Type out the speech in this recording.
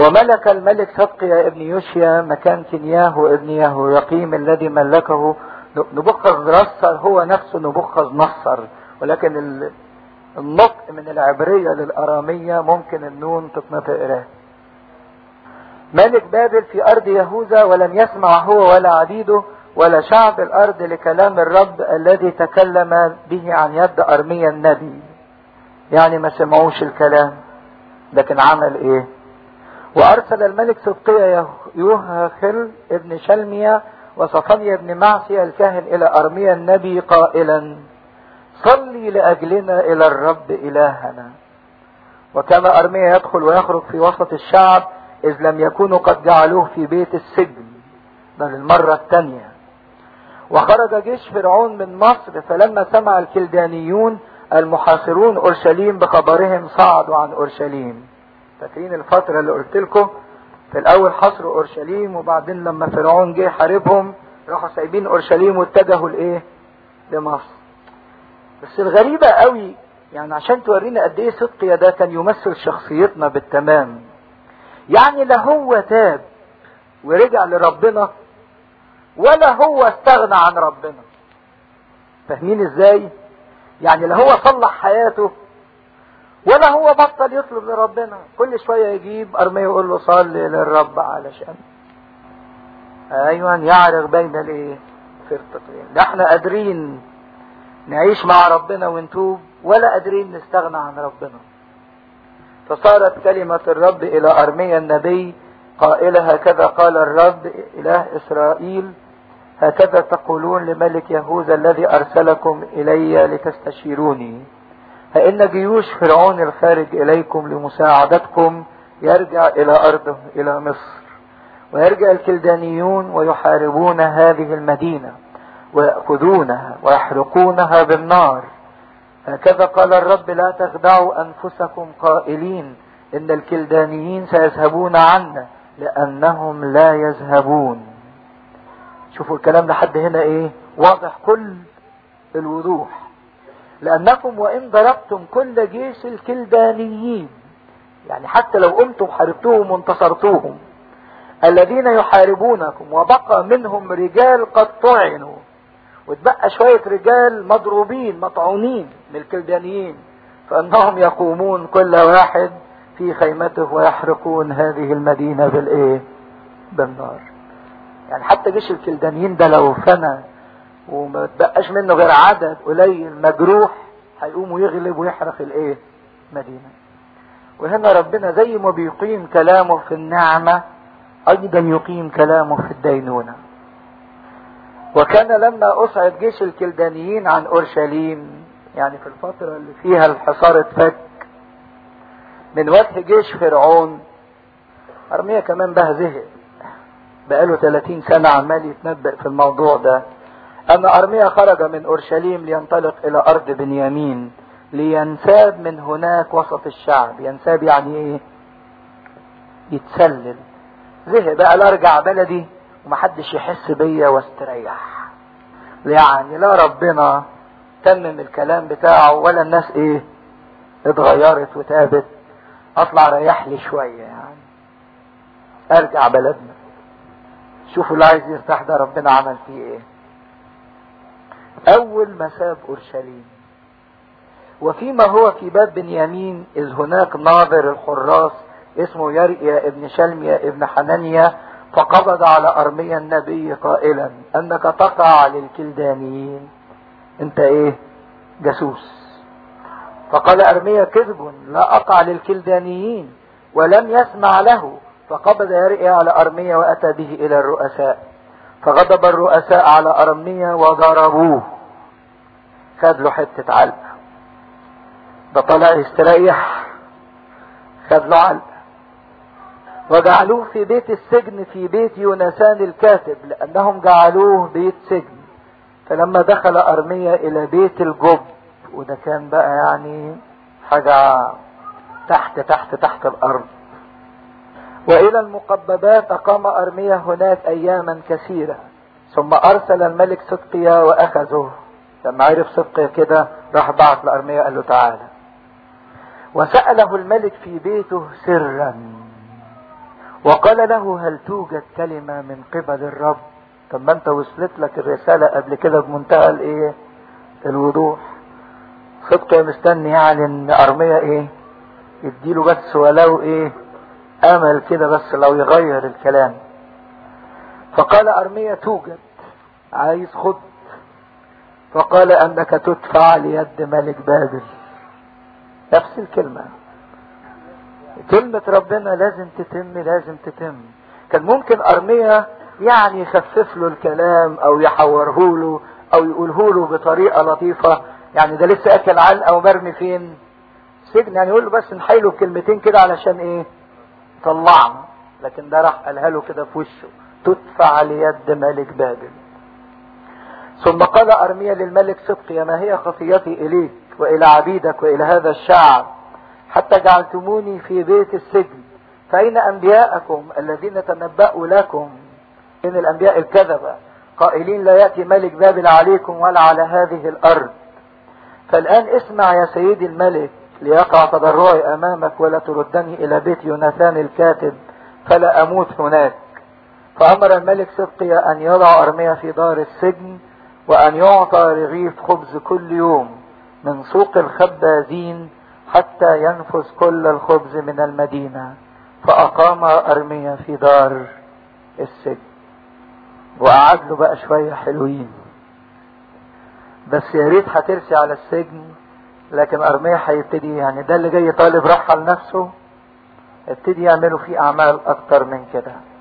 وملك الملك صدقيا ابن يوشيا مكان كنياه ابن يهويقيم الذي ملكه نبخذ نصر هو نفسه نبخذ نصر ولكن النطق من العبرية للأرامية ممكن النون تتنطق إله ملك بابل في أرض يهوذا ولم يسمع هو ولا عبيده ولا شعب الأرض لكلام الرب الذي تكلم به عن يد أرميا النبي يعني ما سمعوش الكلام لكن عمل ايه وارسل الملك صدقية يوهخل ابن شلمية وصفنيا ابن معسية الكاهن الى ارميا النبي قائلا صلي لاجلنا الى الرب الهنا وكما ارميا يدخل ويخرج في وسط الشعب اذ لم يكونوا قد جعلوه في بيت السجن ده للمرة الثانية وخرج جيش فرعون من مصر فلما سمع الكلدانيون المحاصرون اورشليم بخبرهم صعدوا عن اورشليم فاكرين الفترة اللي قلت لكم في الاول حصروا اورشليم وبعدين لما فرعون جه حاربهم راحوا سايبين اورشليم واتجهوا لايه لمصر بس الغريبة قوي يعني عشان تورينا قد ايه صدقيا ده كان يمثل شخصيتنا بالتمام يعني لا هو تاب ورجع لربنا ولا هو استغنى عن ربنا فاهمين ازاي يعني لا هو صلح حياته ولا هو بطل يطلب لربنا كل شويه يجيب ارميه يقول له صلي للرب علشان ايوه يعرغ بين الايه فرقتين لا احنا قادرين نعيش مع ربنا ونتوب ولا قادرين نستغنى عن ربنا فصارت كلمة الرب إلى أرميا النبي قائلة هكذا قال الرب إله إسرائيل هكذا تقولون لملك يهوذا الذي أرسلكم إلي لتستشيروني فإن جيوش فرعون الخارج إليكم لمساعدتكم يرجع إلى أرضه إلى مصر ويرجع الكلدانيون ويحاربون هذه المدينة ويأخذونها ويحرقونها بالنار هكذا قال الرب لا تخدعوا أنفسكم قائلين إن الكلدانيين سيذهبون عنا لأنهم لا يذهبون شوفوا الكلام لحد هنا ايه واضح كل الوضوح لأنكم وإن ضربتم كل جيش الكلدانيين يعني حتى لو قمتم حاربتوهم وانتصرتوهم الذين يحاربونكم وبقى منهم رجال قد طعنوا وتبقى شوية رجال مضروبين مطعونين من الكلدانيين فانهم يقومون كل واحد في خيمته ويحرقون هذه المدينة بالايه بالنار يعني حتى جيش الكلدانيين ده لو فنى وما تبقاش منه غير عدد قليل مجروح هيقوم ويغلب ويحرق الايه مدينة وهنا ربنا زي ما بيقيم كلامه في النعمة ايضا يقيم كلامه في الدينونة وكان لما اصعد جيش الكلدانيين عن اورشليم يعني في الفترة اللي فيها الحصار اتفك من وجه جيش فرعون ارميا كمان بقى زهق بقاله 30 سنة عمال يتنبأ في الموضوع ده أن أرميا خرج من أورشليم لينطلق إلى أرض بنيامين لينساب من هناك وسط الشعب ينساب يعني إيه يتسلل زهق بقى لا أرجع بلدي ومحدش يحس بيا واستريح يعني لا ربنا تمم الكلام بتاعه ولا الناس ايه اتغيرت وتابت اطلع ريح لي شوية يعني ارجع بلدنا شوفوا اللي عايز يرتاح ده ربنا عمل فيه ايه اول ما ساب اورشليم وفيما هو في باب بنيامين اذ هناك ناظر الحراس اسمه يرئيا ابن شلميا ابن حنانيا فقبض على ارميا النبي قائلا انك تقع للكلدانيين انت ايه جاسوس فقال ارميا كذب لا اقع للكلدانيين ولم يسمع له فقبض يرئيا على ارميا واتى به الى الرؤساء فغضب الرؤساء على ارميا وضربوه خد له حته علقه ده طلع يستريح خد له علقه وجعلوه في بيت السجن في بيت يونسان الكاتب لانهم جعلوه بيت سجن فلما دخل ارميا الى بيت الجب وده كان بقى يعني حاجة تحت تحت تحت الارض والى المقببات اقام ارميا هناك اياما كثيرة ثم ارسل الملك صدقيا واخذه لما عرف صدقيا كده راح بعت لارميا قال له تعالى وسأله الملك في بيته سرا وقال له هل توجد كلمة من قبل الرب طب ما انت وصلت لك الرسالة قبل كده بمنتهى الايه الوضوح صدق مستني يعني ان ارمية ايه يديله بس ولو ايه امل كده بس لو يغير الكلام فقال ارمية توجد عايز خد فقال انك تدفع ليد ملك بابل نفس الكلمة كلمة ربنا لازم تتم لازم تتم كان ممكن ارمية يعني يخفف له الكلام او يحوره له او يقوله له بطريقة لطيفة يعني ده لسه اكل علقة ومرمي فين سجن يعني يقول له بس نحيله بكلمتين كده علشان ايه طلعنا لكن ده راح قالها له كده في وشه تدفع ليد ملك بابل ثم قال ارميا للملك صدقي ما هي خطيتي اليك والى عبيدك والى هذا الشعب حتى جعلتموني في بيت السجن فاين انبياءكم الذين تنبأوا لكم ان الانبياء الكذبة قائلين لا يأتي ملك بابل عليكم ولا على هذه الارض فالان اسمع يا سيدي الملك ليقع تضرعي امامك ولا تردني الى بيت يوناثان الكاتب فلا اموت هناك فامر الملك صدقي ان يضع ارميا في دار السجن وان يعطى رغيف خبز كل يوم من سوق الخبازين حتى ينفذ كل الخبز من المدينة فاقام ارميا في دار السجن وقعد له بقى شوية حلوين بس يا ريت هترسي على السجن لكن ارميا هيبتدي يعني ده اللي جاي طالب راحة لنفسه ابتدي يعملوا فيه اعمال اكتر من كده